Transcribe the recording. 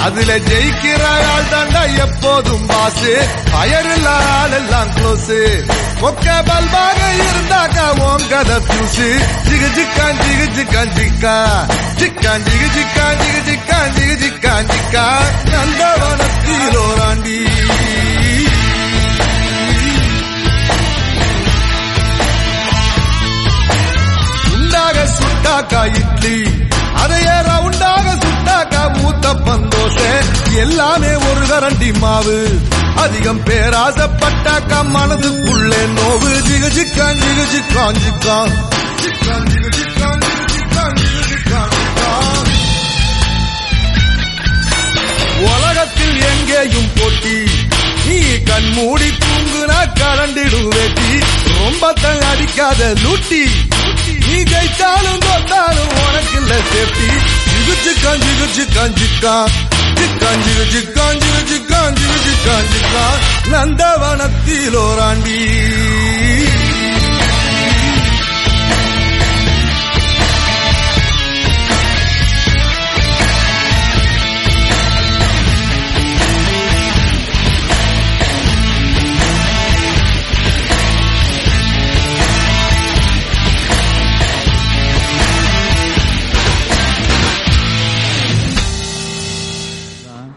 அதுல ஜெயிக்கிற ஆள் தாண்டா எப்போதும் பாசு பயரில்ல ஆள் எல்லாம் க்ளோஸ் ஒக்க பல்பாக இருந்தாக்கா ஓங்கத தூசு ஜிகு ஜிக்கான் ஜிகு ஜிக்கான் ஜிக்கா ஜிக்கான் ஜிகு ஜிக்கான் ஜிகு ஜிக்கான் ஜிகு ஜிக்கான் ஜிக்கா நந்தவனத்தில் ஓராண்டி உண்டாக சுட்டாக்கா இட்லி அதையே ரவுண்டாக சுட்டாக்கா மூத்த பந்தோசை எல்லாமே ஒரு கரண்டி மாவு அதிகம் பேராசப்பட்டாக்கா மனதுக்குள்ளே நோவு ஜிகு ஜிக்கான் ஜிகு ஜிக்கான் ஜிக்கான் ஜிக்கான் ஜிகு ஜிக்கான் ஜிகு ஜிக்கான் ஜிகு ஜிக்கான் ஜிக்கான் உலகத்தில் எங்கேயும் போட்டி நீ கண் மூடி தூங்குனா கரண்டிடும் வேட்டி ரொம்ப தங்க அடிக்காத லூட்டி நீ ஜெயிச்சாலும் தோத்தாலும் உனக்கு இல்ல சேஃப்டி ஜிகுச்சு காஞ்சி குச்சு காஞ்சிக்கா சிக்காஞ்சி குச்சு காஞ்சி குச்சு காஞ்சி குச்சு காஞ்சிக்கா நந்தவனத்தில் ஓராண்டி